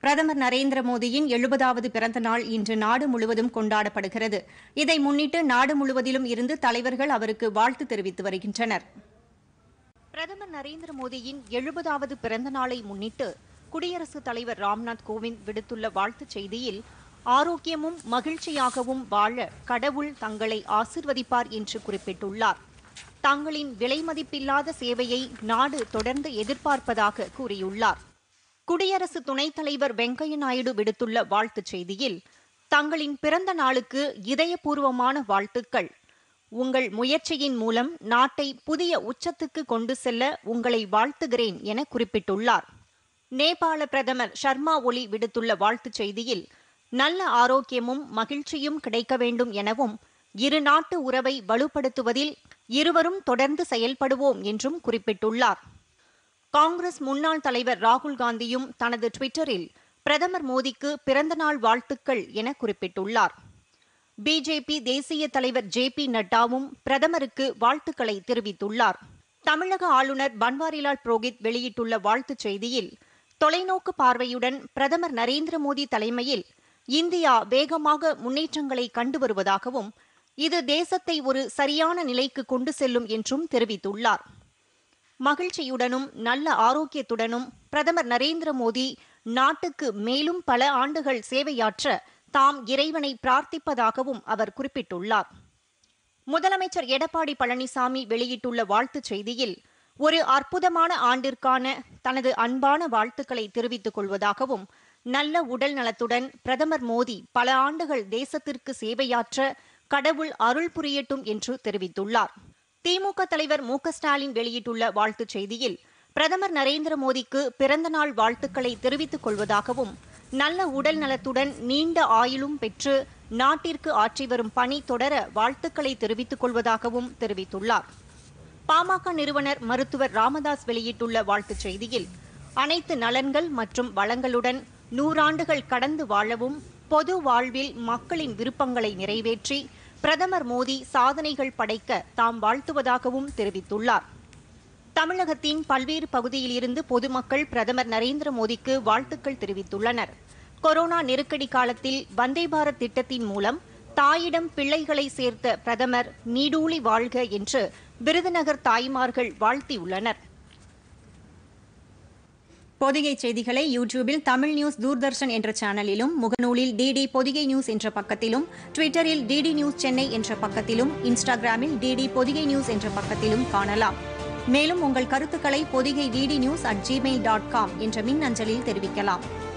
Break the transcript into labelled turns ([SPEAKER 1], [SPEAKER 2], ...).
[SPEAKER 1] பிரதமர் நரேந்திர மோடியின் எழுபதாவது பிறந்த நாள் இன்று நாடு முழுவதும் கொண்டாடப்படுகிறது இதை முன்னிட்டு நாடு முழுவதிலும் இருந்து தலைவர்கள் அவருக்கு வாழ்த்து தெரிவித்து வருகின்றனர் பிரதமர் நரேந்திர மோடியின் எழுபதாவது பிறந்த நாளை முன்னிட்டு குடியரசுத் தலைவர் ராம்நாத் கோவிந்த் விடுத்துள்ள வாழ்த்துச் செய்தியில் ஆரோக்கியமும் மகிழ்ச்சியாகவும் வாழ கடவுள் தங்களை ஆசிர்வதிப்பார் என்று குறிப்பிட்டுள்ளார் தங்களின் விலைமதிப்பில்லாத சேவையை நாடு தொடர்ந்து எதிர்பார்ப்பதாக கூறியுள்ளார் குடியரசு துணைத் தலைவர் வெங்கையா நாயுடு விடுத்துள்ள வாழ்த்துச் செய்தியில் தங்களின் பிறந்த நாளுக்கு இதயபூர்வமான வாழ்த்துக்கள் உங்கள் முயற்சியின் மூலம் நாட்டை புதிய உச்சத்துக்கு கொண்டு செல்ல உங்களை வாழ்த்துகிறேன் என குறிப்பிட்டுள்ளார் நேபாள பிரதமர் ஷர்மா ஒலி விடுத்துள்ள வாழ்த்துச் செய்தியில் நல்ல ஆரோக்கியமும் மகிழ்ச்சியும் கிடைக்க வேண்டும் எனவும் இரு நாட்டு உறவை வலுப்படுத்துவதில் இருவரும் தொடர்ந்து செயல்படுவோம் என்றும் குறிப்பிட்டுள்ளார் காங்கிரஸ் முன்னாள் தலைவர் ராகுல் காந்தியும் தனது டுவிட்டரில் பிரதமர் மோடிக்கு பிறந்தநாள் வாழ்த்துக்கள் என குறிப்பிட்டுள்ளார் பிஜேபி தேசிய தலைவர் ஜே பி நட்டாவும் பிரதமருக்கு வாழ்த்துக்களை தெரிவித்துள்ளார் தமிழக ஆளுநர் பன்வாரிலால் புரோஹித் வெளியிட்டுள்ள வாழ்த்துச் செய்தியில் தொலைநோக்கு பார்வையுடன் பிரதமர் நரேந்திர மோடி தலைமையில் இந்தியா வேகமாக முன்னேற்றங்களை கண்டு வருவதாகவும் இது தேசத்தை ஒரு சரியான நிலைக்கு கொண்டு செல்லும் என்றும் தெரிவித்துள்ளார் மகிழ்ச்சியுடனும் நல்ல ஆரோக்கியத்துடனும் பிரதமர் நரேந்திர மோடி நாட்டுக்கு மேலும் பல ஆண்டுகள் சேவையாற்ற தாம் இறைவனை பிரார்த்திப்பதாகவும் அவர் குறிப்பிட்டுள்ளார் முதலமைச்சர் எடப்பாடி பழனிசாமி வெளியிட்டுள்ள வாழ்த்துச் செய்தியில் ஒரு அற்புதமான ஆண்டிற்கான தனது அன்பான வாழ்த்துக்களை தெரிவித்துக் கொள்வதாகவும் நல்ல உடல் நலத்துடன் பிரதமர் மோடி பல ஆண்டுகள் தேசத்திற்கு சேவையாற்ற கடவுள் அருள் புரியட்டும் என்று தெரிவித்துள்ளார் திமுக தலைவர் மு க ஸ்டாலின் வெளியிட்டுள்ள வாழ்த்துச் செய்தியில் பிரதமர் நரேந்திர மோடிக்கு பிறந்தநாள் வாழ்த்துக்களை தெரிவித்துக் கொள்வதாகவும் நல்ல உடல் நலத்துடன் நீண்ட ஆயுளும் பெற்று நாட்டிற்கு ஆற்றி வரும் பணி தொடர வாழ்த்துக்களை தெரிவித்துக் கொள்வதாகவும் தெரிவித்துள்ளார் பாமக நிறுவனர் மருத்துவர் ராமதாஸ் வெளியிட்டுள்ள வாழ்த்துச் செய்தியில் அனைத்து நலன்கள் மற்றும் வளங்களுடன் நூறாண்டுகள் கடந்து வாழவும் பொது வாழ்வில் மக்களின் விருப்பங்களை நிறைவேற்றி பிரதமர் மோடி சாதனைகள் படைக்க தாம் வாழ்த்துவதாகவும் தெரிவித்துள்ளார் தமிழகத்தின் பல்வேறு பகுதியிலிருந்து பொதுமக்கள் பிரதமர் நரேந்திர மோடிக்கு வாழ்த்துக்கள் தெரிவித்துள்ளனர் கொரோனா நெருக்கடி காலத்தில் வந்தே பாரத் திட்டத்தின் மூலம் தாயிடம் பிள்ளைகளை சேர்த்த பிரதமர் நீடூழி வாழ்க என்று விருதுநகர் தாய்மார்கள் வாழ்த்தியுள்ளனர் பொதிகை செய்திகளை யூடியூபில் தமிழ் நியூஸ் தூர்தர்ஷன் என்ற சேனலிலும் முகநூலில் டிடி பொதிகை நியூஸ் என்ற பக்கத்திலும் ட்விட்டரில் டிடி நியூஸ் சென்னை என்ற பக்கத்திலும் இன்ஸ்டாகிராமில் டிடி பொதிகை நியூஸ் என்ற பக்கத்திலும் காணலாம் மேலும் உங்கள் கருத்துக்களை Podhigai DD news at Gmail dot com என்ற மின் அஞ்சலில் தெரிவிக்கலாம்